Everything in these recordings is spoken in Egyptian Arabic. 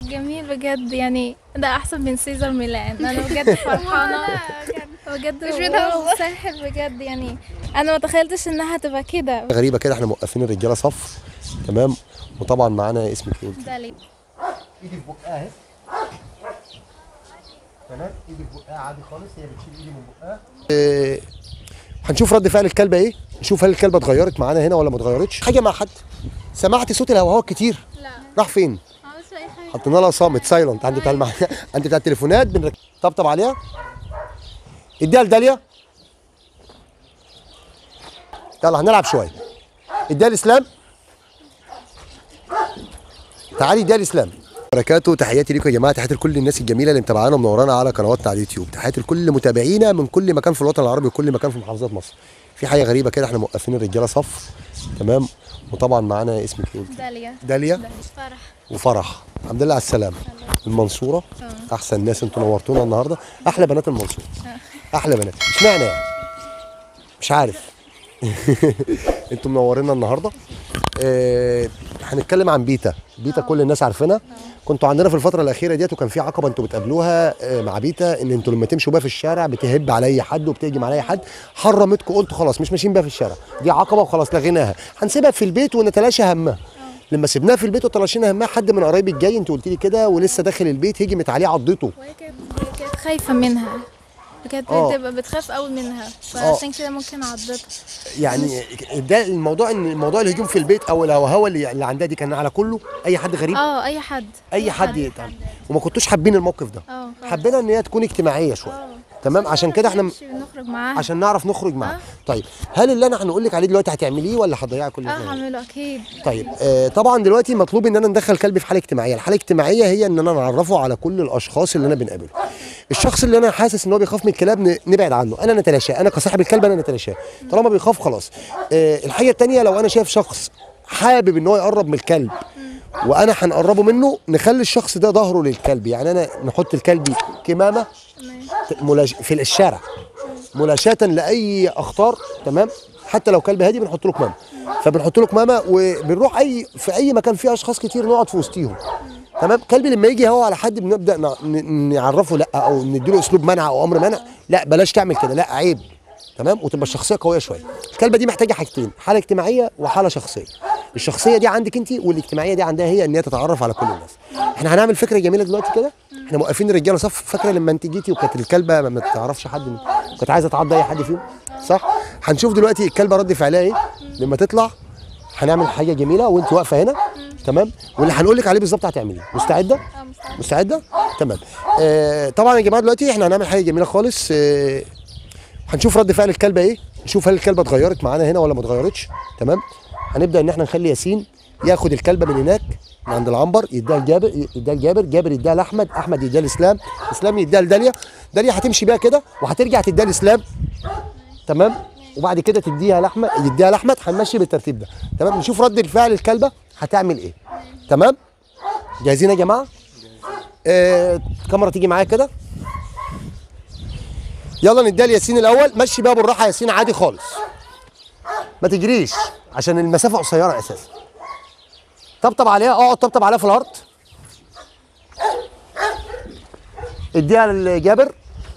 جميل بجد يعني ده احسن من سيزر ميلان انا بجد فرحانه بجد مش بتهزر. ساحر بجد يعني انا ما تخيلتش انها تبقى كده غريبه كده احنا موقفين الرجاله صف تمام وطبعا معانا اسمك ايه ده ليه ايدي في بقها اهي تمام ايدي في بقها عادي خالص هي بتشيل ايدي من بقها إيه هنشوف رد فعل الكلبه ايه نشوف هل الكلبه اتغيرت معانا هنا ولا ما اتغيرتش حاجه مع حد سمعتي صوت الهوهو كتير لا راح فين ما عملتش اي حاجه حطينا لها صامت سايلنت عند بتاع المع... عند بتاع التليفونات بنرك... طبطب عليها اديها لداليا يلا هنلعب شويه اديها لاسلام تعالي اديها لاسلام بركاته تحياتي ليكم يا جماعه تحياتي لكل الناس الجميله اللي متابعانا ومنورانا على قنواتنا على اليوتيوب تحياتي لكل متابعينا من كل مكان في الوطن العربي وكل مكان في محافظات مصر في حاجه غريبه كده احنا موقفين الرجاله صف تمام وطبعا معانا اسمك ايه قلتي؟ داليا داليا فرح وفرح الحمد لله على السلامه المنصوره احسن ناس انتوا نورتونا النهارده احلى بنات المنصوره احلى بنات اشمعنى يعني مش عارف انتوا منورينا النهارده آه، هنتكلم عن بيتا بيتا كل الناس عارفينها كنتوا عندنا في الفتره الاخيره ديت وكان في عقبه انتوا بتقابلوها آه، مع بيتا ان انتوا لما تمشوا بيها في الشارع بتهب على اي حد وبتهجم على اي حد حرمتكم قلتوا خلاص مش ماشيين بيها في الشارع دي عقبه وخلاص لغيناها هنسيبها في البيت ونتلاشى همها لما سيبناها في البيت وتلاشينا همها حد من قرايبك جاي انت قلت لي كده ولسه داخل البيت هجمت عليه عضته وهي كانت هي كانت خايفه منها كانت آه. بتبقى بتخاف قوي منها فعشان كده ممكن عضتها يعني ده الموضوع ان موضوع الهجوم في البيت او الهوهوه اللي اللي عندها دي كان على كله اي حد غريب اه اي حد اي حد يتعب وما كنتوش حابين الموقف ده اه حبينا ان هي تكون اجتماعيه شويه تمام عشان كده احنا مش بنخرج معاها عشان نعرف نخرج معاه آه. طيب هل اللي انا هنقول لك عليه دلوقتي هتعمليه ولا هتضيعي كل اللي اه احنا بنعمله؟ هعمله اكيد طيب آه طبعا دلوقتي مطلوب ان انا ندخل كلبي في حاله اجتماعيه الحاله الاجتماعيه هي ان انا نعرفه على كل الاشخاص اللي انا بنقابله الشخص اللي انا حاسس ان هو بيخاف من الكلاب ن- نبعد عنه انا نتلاشاه انا كصاحب الكلب انا نتلاشاه طالما بيخاف خلاص آه الحاجه الثانيه لو انا شايف شخص حابب ان هو يقرب من الكلب وانا هنقربه منه نخلي الشخص ده ظهره للكلب يعني انا نحط الكلب كمامه ملاش... في الشارع ملاشاة لاي اخطار تمام حتى لو كلب هادي بنحط له كمامه فبنحط له كمامه وبنروح اي في اي مكان فيه اشخاص كتير نقعد في وسطيهم تمام كلب لما يجي هو على حد بنبدا ن- ن- نعرفه لا او نديله اسلوب منع او امر منع لا بلاش تعمل كده لا عيب تمام وتبقى الشخصيه قويه شويه الكلبه دي محتاجه حاجتين حاله اجتماعيه وحاله شخصيه الشخصيه دي عندك انت والاجتماعيه دي عندها هي ان هي تتعرف على كل الناس احنا هنعمل فكره جميله دلوقتي كده احنا موقفين الرجاله صف فاكره لما انت جيتي وكانت الكلبه ما- ما تعرفش حد من- كانت عايزه تعض اي حد فيهم صح هنشوف دلوقتي الكلبه رد فعلها ايه لما تطلع هنعمل حاجه جميله وانت واقفه هنا تمام واللي هنقول لك عليه بالظبط هتعمليه مستعده اه مستعد. مستعده تمام آه طبعا يا جماعه دلوقتي احنا هنعمل حاجه جميله خالص آه هنشوف رد فعل الكلبه ايه نشوف هل الكلبه اتغيرت معانا هنا ولا ما اتغيرتش تمام هنبدا ان احنا نخلي ياسين ياخد الكلبه من هناك من عند العنبر يديها لجابر يديها لجابر جابر يديها لاحمد احمد يديها لاسلام اسلام يديها لداليا داليا هتمشي بيها كده وهترجع تديها لاسلام تمام وبعد كده تديها لاحمد يديها لاحمد هنمشي بالترتيب ده تمام نشوف رد الفعل الكلبه هتعمل ايه تمام جاهزين يا جماعه آه، الكاميرا تيجي معايا كده يلا نديها لياسين الاول مشي بقى بالراحه يا ياسين عادي خالص ما تجريش عشان المسافه قصيره اساسا طبطب عليها اقعد طبطب عليها في الارض اديها لجابر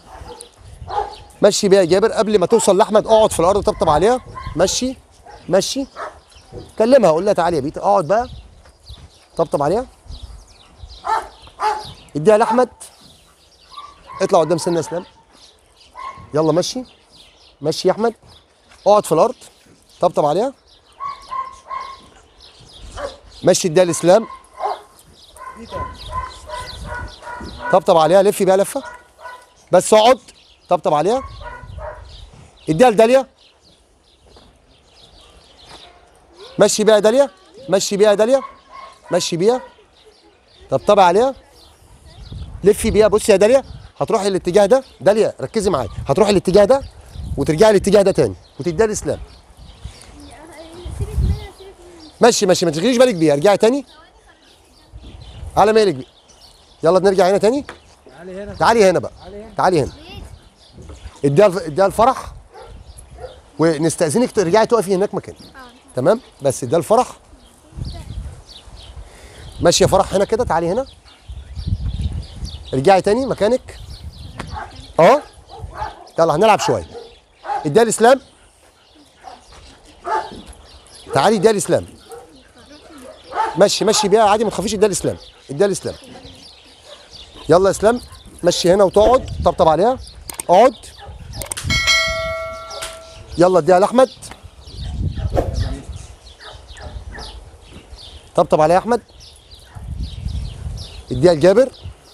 مشي بيها يا جابر قبل ما توصل لاحمد اقعد في الارض طبطب عليها مشي مشي كلمها قول لها تعالي يا بيتا اقعد بقى طبطب عليها اديها لاحمد اطلع قدام سن اسلام يلا مشي مشي يا احمد اقعد في الارض طبطب عليها مشي اديها لاسلام طبطب عليها لفي بيها لفه بس اقعد طبطب عليها اديها لداليا مشي بيها يا داليا مشي بيها يا داليا مشي بيها طبطبي عليها لفي بيها بصي يا داليا هتروحي الاتجاه ده داليا ركزي معايا هتروحي الاتجاه ده وترجعي الاتجاه ده تاني وتديها لاسلام ماشي ماشي ما تشغليش بالك بيها ارجعي تاني على مالك بيه يلا نرجع هنا تاني تعالي هنا تعالي هنا بقى تعالي هنا اديها الف- اديها الفرح ونستأذنك ترجعي تقفي هناك مكانك تمام بس اديها الفرح ماشي يا فرح هنا كده تعالي هنا رجعي تاني مكانك اه يلا هنلعب شويه اديها الاسلام تعالي اديها الاسلام مشي مشي بيها عادي ما تخافيش اديها الاسلام اديها الاسلام يلا يا اسلام مشي هنا وتقعد طبطب عليها اقعد يلا اديها لاحمد طبطب عليها يا احمد اديها لجابر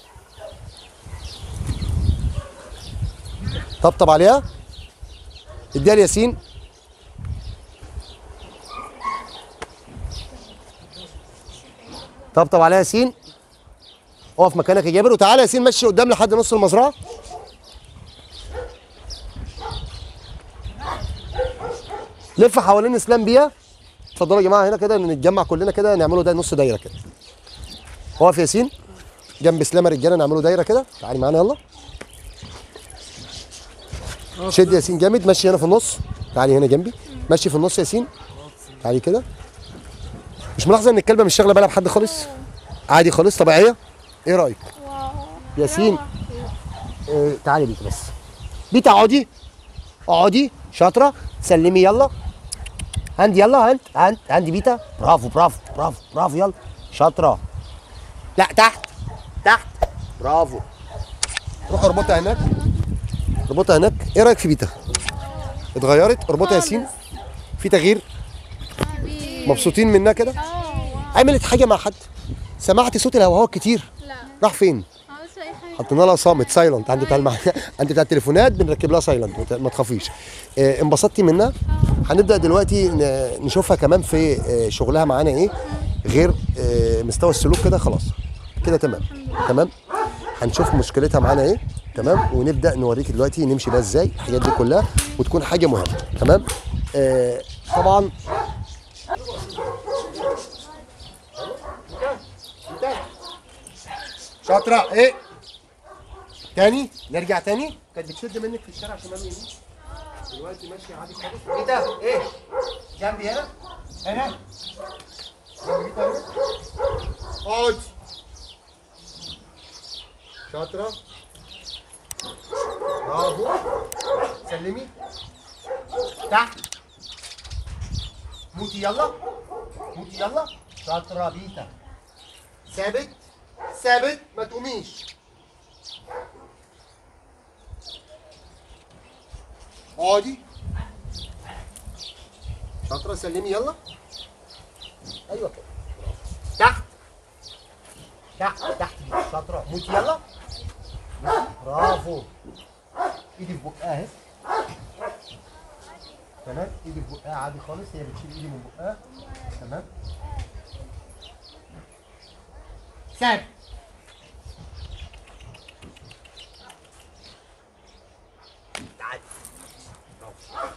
طبطب عليها اديها لياسين طبطب عليها ياسين اقف مكانك يا جابر وتعالى ياسين مشي قدام لحد نص المزرعه لف حوالين اسلام بيها اتفضلوا يا جماعه هنا كده نتجمع كلنا كده نعمله ده نص دايره كده اقف ياسين جنب اسلام يا رجاله نعمله دايره كده تعالي معانا يلا شد ياسين جامد مشي هنا في النص تعالي هنا جنبي مشي في النص ياسين تعالي كده مش ملاحظه ان الكلبه مش شاغله بالها بحد خالص عادي خالص طبيعيه ايه رايك ياسين آه تعالي بيك بس بيتا اقعدي اقعدي شاطره سلمي يلا عندي يلا هند هند عندي بيتا برافو برافو برافو برافو يلا شاطره لا تحت تحت برافو روح اربطها هناك اربطها هناك ايه رايك في بيتا اتغيرت اربطها يا ياسين في تغيير مبسوطين منها كده عملت حاجه مع حد سمعتي صوت الهواهوا كتير لا راح فين عملتش اي حاجه حطينا لها صامت سايلنت عند بتاع المع... عند بتاع التليفونات بنركب لها سايلنت ما ت- ما تخافيش آه، انبسطتي منها هنبدا دلوقتي ن- نشوفها كمان في آه، شغلها معانا ايه غير آه، مستوى السلوك كده خلاص كده تمام تمام هنشوف مشكلتها معانا ايه تمام ونبدا نوريك دلوقتي نمشي بيها ازاي الحاجات دي كلها وتكون حاجه مهمه تمام آه طبعا شاطرة ايه تاني نرجع تاني كانت بتشد منك في الشارع شمال يمين دلوقتي ماشية عادي خالص ايه ده ايه جنبي هنا هنا جنبي هنا اقعد شاطرة برافو سلمي تحت موتي يلا موتي يلا شاطرة بيتا ثابت ثابت ما تقوميش اقعدي شاطرة سلمي يلا ايوه كده تحت تحت تحت شاطرة موتي يلا برافو ايدي في بقها اهي تمام ايدي في بقها عادي خالص هي بتشيل ايدي من بقها تمام ثابت تعالي برافو.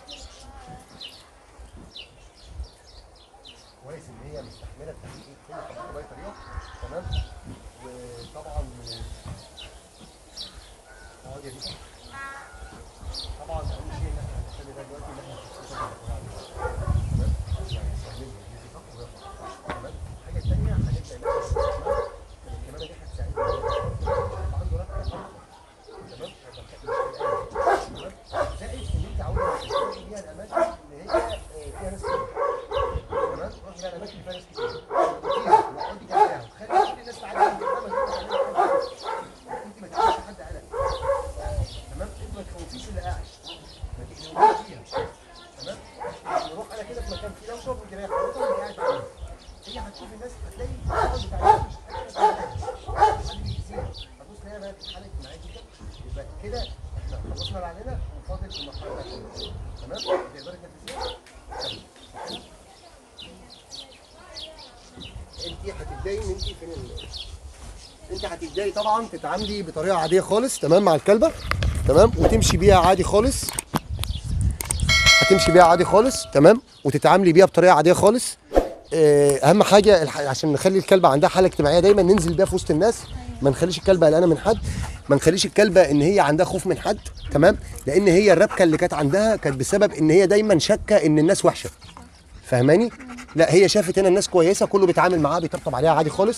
كويس ان هي مستحمله التحقيق كل طبعا باي طريقه تمام وطبعا اقعد يا بيتا طبعا اهم شيء ان احنا هنخلي ده دلوقتي ان احنا نخصصه تمام يعني نستعملها نيجي تحت ويرفع. تمام الحاجه الثانيه هنبدا ان احنا الكمامه دي هتساعدنا يبقى عنده ركبه اكبر تمام تمام زائد ان انت عاوزه تروحي بيها الاماكن اللي هي آه، فيها ناس كتير تمام روحي بيها الاماكن اللي فيها ناس كتير فيها واقعدي جنبها وخلي كل الناس تعدي من الكمامه دي انت ما تعملش حد قلق تمام انت ما تخوفيش اللي قاعد ما تقلقوش فيها تمام نروح انا كده في مكان فيه دوشه وانت رايح حضرتك وانت قاعد تعمل هي هتشوف الناس هتلاقي الصوت بتاع الناس مش حاجه حد بيأذيها هتبص ان هي بقى بتتحرك معاكي كده يبقى كده احنا خلصنا اللي علينا وفاضل المرحله الاخيره تمام تقدري تنفذيها انت هتبداي ان انت فين ال- انت هتبداي طبعا تتعاملي بطريقه عاديه خالص تمام مع الكلبه تمام وتمشي بيها عادي خالص هتمشي بيها عادي خالص تمام وتتعاملي بيها بطريقه عاديه خالص آه، اهم حاجه الح- عشان نخلي الكلبه عندها حاله اجتماعيه دايما ننزل بيها في وسط الناس ما نخليش الكلبه قلقانه من حد ما نخليش الكلبه ان هي عندها خوف من حد تمام لان هي الربكه اللي كانت عندها كانت بسبب ان هي دايما شاكه ان الناس وحشه فاهماني لا هي شافت هنا الناس كويسه كله بيتعامل معاها بيطبطب عليها عادي خالص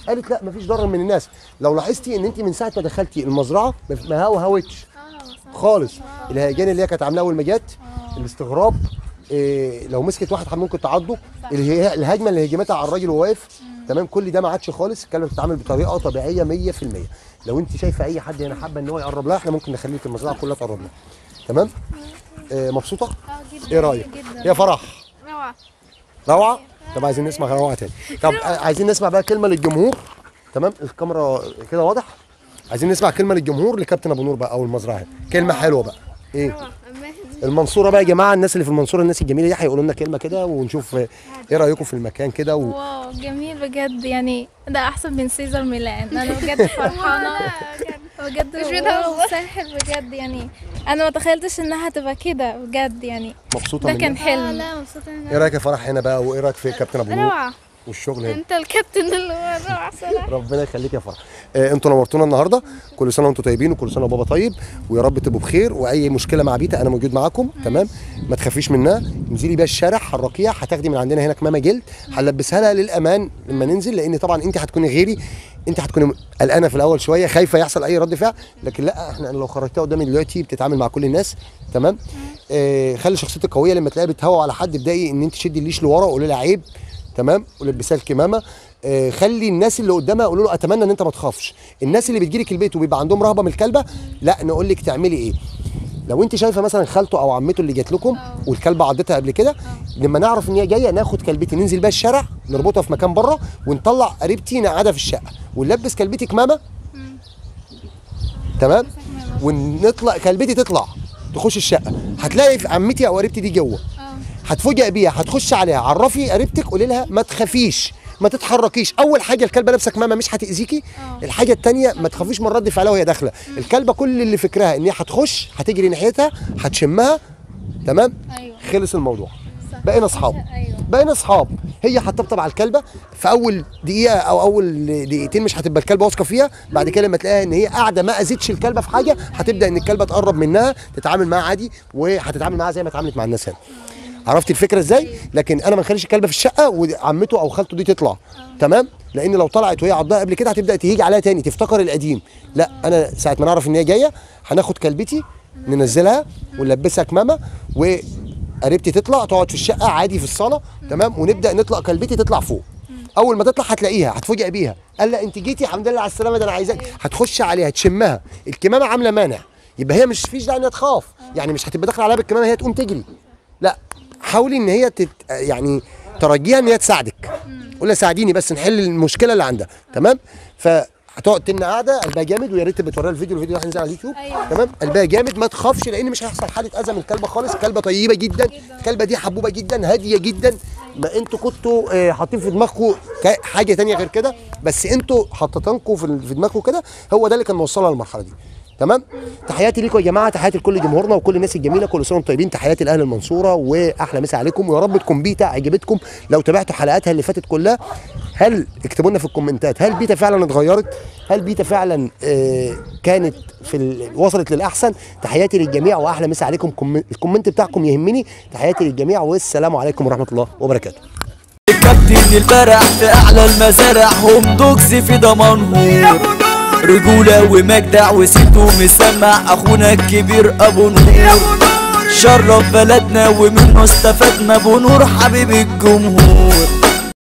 قالت لا مفيش ضرر من الناس لو لاحظتي ان انت من ساعه ما دخلتي المزرعه ما- ما هو هوتش خالص الهيجان اللي هي كانت عاملاه اول ما جت الاستغراب إيه لو مسكت واحد ممكن تعضه اله- الهجمه اللي هجمتها على الراجل وهو واقف تمام كل ده ما عادش خالص الكلبه بتتعامل بطريقه طبيعيه 100% لو انت شايفه اي حد هنا حابه ان هو يقرب لها احنا ممكن نخليه في المزرعه كلها تقرب لها تمام إيه مبسوطه اه جدا ايه رايك جدا يا فرح روعة روعه طب عايزين نسمع روعه تاني طب عايزين نسمع بقى كلمه للجمهور تمام الكاميرا كده واضح عايزين نسمع كلمه للجمهور لكابتن ابو نور بقى او المزرعه كلمه حلوه بقى ايه روعة المنصوره بقى يا جماعه الناس اللي في المنصوره الناس الجميله دي هيقولوا لنا كلمه كده ونشوف آه، ايه رايكم في المكان كده و... واو جميل بجد يعني ده احسن من سيزر ميلان انا بجد فرحانه بجد مش واو، بتهزر. ساحر بجد يعني انا ما تخيلتش انها تبقى كده بجد يعني مبسوطه ده من كان ده؟ حلم لا مبسوطة إن- ايه رايك يا فرح هنا بقى وايه رايك في كابتن ابو نور روعة والشغل هنا انت الكابتن اللي هو روعة صراحة ربنا يخليك يا فرح آه انتوا نورتونا النهارده كل سنه وانتم طيبين وكل سنه وبابا طيب ويا رب تبقوا بخير واي مشكله مع بيتا انا موجود معاكم تمام ما تخافيش منها انزلي بيها الشارع حركيها هتاخدي من عندنا هنا كمامه جلد هنلبسها لها للامان لما ننزل لان طبعا انت هتكوني غيري انت هتكوني قلقانه في الاول شويه خايفه يحصل اي رد فعل لكن لا احنا لو خرجتها قدامي دلوقتي بتتعامل مع كل الناس تمام آه خلي شخصيتك قويه لما تلاقيها بتهوى على حد ابداي ان انت تشدي الليش لورا وقولي لها عيب تمام ولبسها الكمامه آه، خلي الناس اللي قدامها قولوا له اتمنى ان انت ما تخافش الناس اللي بتجيلك البيت وبيبقى عندهم رهبه من الكلبه لا نقول لك تعملي ايه لو انت شايفه مثلا خالته او عمته اللي جات لكم والكلبه عضتها قبل كده لما نعرف ان هي جايه ناخد كلبتي ننزل بيها الشارع نربطها في مكان بره ونطلع قريبتي نقعدها في الشقه ونلبس كلبتي كمامه تمام ونطلع كلبتي تطلع تخش الشقه هتلاقي في عمتي او قريبتي دي جوه هتفوجئ بيها هتخش عليها عرفي قريبتك قولي لها ما تخافيش ما تتحركيش اول حاجه الكلبه لابسه كمامه مش هتاذيكي الحاجه الثانيه ما تخافيش من رد فعلها وهي داخله الكلبه كل اللي فكرها ان هي هتخش هتجري ناحيتها هتشمها تمام ايوه خلص الموضوع بقينا اصحاب ايوه بقينا اصحاب هي هتطبطب على الكلبه في اول دقيقه او اول دقيقتين مش هتبقى الكلبه واثقه فيها بعد كده لما تلاقيها ان هي قاعده ما اذتش الكلبه في حاجه هتبدا ان الكلبه تقرب منها تتعامل معاها عادي وهتتعامل معاها زي ما اتعاملت مع الناس هنا عرفت الفكره ازاي لكن انا ما نخليش الكلبه في الشقه وعمته او خالته دي تطلع تمام لان لو طلعت وهي عضها قبل كده هتبدا تهيج عليها تاني تفتكر القديم لا انا ساعه ما نعرف ان هي جايه هناخد كلبتي ننزلها ونلبسها كمامه وقريبتي تطلع تقعد في الشقه عادي في الصاله تمام ونبدا نطلع كلبتي تطلع فوق اول ما تطلع هتلاقيها هتفاجئ بيها قال لا انت جيتي الحمد لله على السلامه ده انا عايزاك هتخش عليها تشمها الكمامه عامله مانع يبقى هي مش فيش داعي انها تخاف يعني مش هتبقى داخله عليها بالكمامه هي تقوم تجري لا حاولي ان هي تت يعني ترجيها ان هي تساعدك قول لها ساعديني بس نحل المشكله اللي عندها تمام فهتقعد تن قاعده قلبها جامد ويا ريت بتوريها الفيديو الفيديو ده هينزل على اليوتيوب أيوة. تمام قلبها جامد ما تخافش لان مش هيحصل حاله اذى من الكلبه خالص الكلبه طيبه جدا الكلبه دي حبوبه جدا هاديه جدا ما انتوا كنتوا آه، حاطين في دماغكم ك- حاجه تانية غير كده بس انتوا حطيتانكم في في دماغكم كده هو ده اللي كان موصلها للمرحله دي تمام تحياتي ليكم يا جماعه تحياتي لكل جمهورنا وكل الناس الجميله كل سنه وانتم طيبين تحياتي لاهل المنصوره واحلى مسا عليكم ويا رب تكون بيتا عجبتكم لو تابعتوا حلقاتها اللي فاتت كلها هل اكتبوا لنا في الكومنتات هل بيتا فعلا اتغيرت هل بيتا فعلا آه كانت في ال... وصلت للاحسن تحياتي للجميع واحلى مسا عليكم كوم- الكومنت بتاعكم يهمني تحياتي للجميع والسلام عليكم ورحمه الله وبركاته كابتن البرح في اعلى المزارع هم دوكس في ضمانهور رجولة ومجدع وسيته مسمع اخونا الكبير ابو نور شرف بلدنا ومنه استفدنا ابو نور حبيب الجمهور